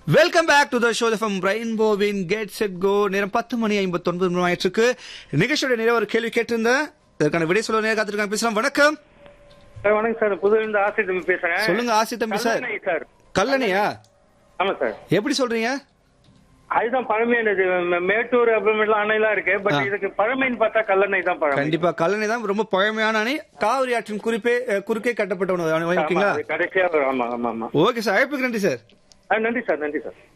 Welcome back to the show from ரெயின்போவின் get set go நேரம் பத்து மணி ஐம்பத்தி ஒன்பது மணி ஆயிட்டு இருக்கு நிகழ்ச்சியோட நிறைய ஒரு கேள்வி கேட்டிருந்தேன் இதற்கான விடை சொல்ல நேரம் காத்திருக்காங்க பேசலாம் வணக்கம் சார் வணக்கம் சார் புதுவிலிருந்து ஆசை தம்பி பேசுறேன் சொல்லுங்க ஆசி தம்பி சார் கல்லணை சார் கல்லணையா ஆமா சார் எப்படி சொல்றீங்க அதுதான் பழமையானது ம- மேட்டூர் அப்புறமேட்டுலாம் அணைலாம் இருக்கு பட் ஆ. இதுக்கு பழமைன்னு பார்த்தா கல்லணை தான் பழமை கண்டிப்பா கல்லணை தான் ரொம்ப பழமையான அணை காவிரி ஆற்றின் குறிப்பே அஹ், குறுக்கே கட்டப்பட்ட ஒன்று ஆமா, ஓகேங்களா அது கடைசியா வரும் ஆமா ஆமா ஆமா ஓகே சார் அழைப்புக்கு நன்றி சார் ஆ, நன்றி சார் நன்றி சார்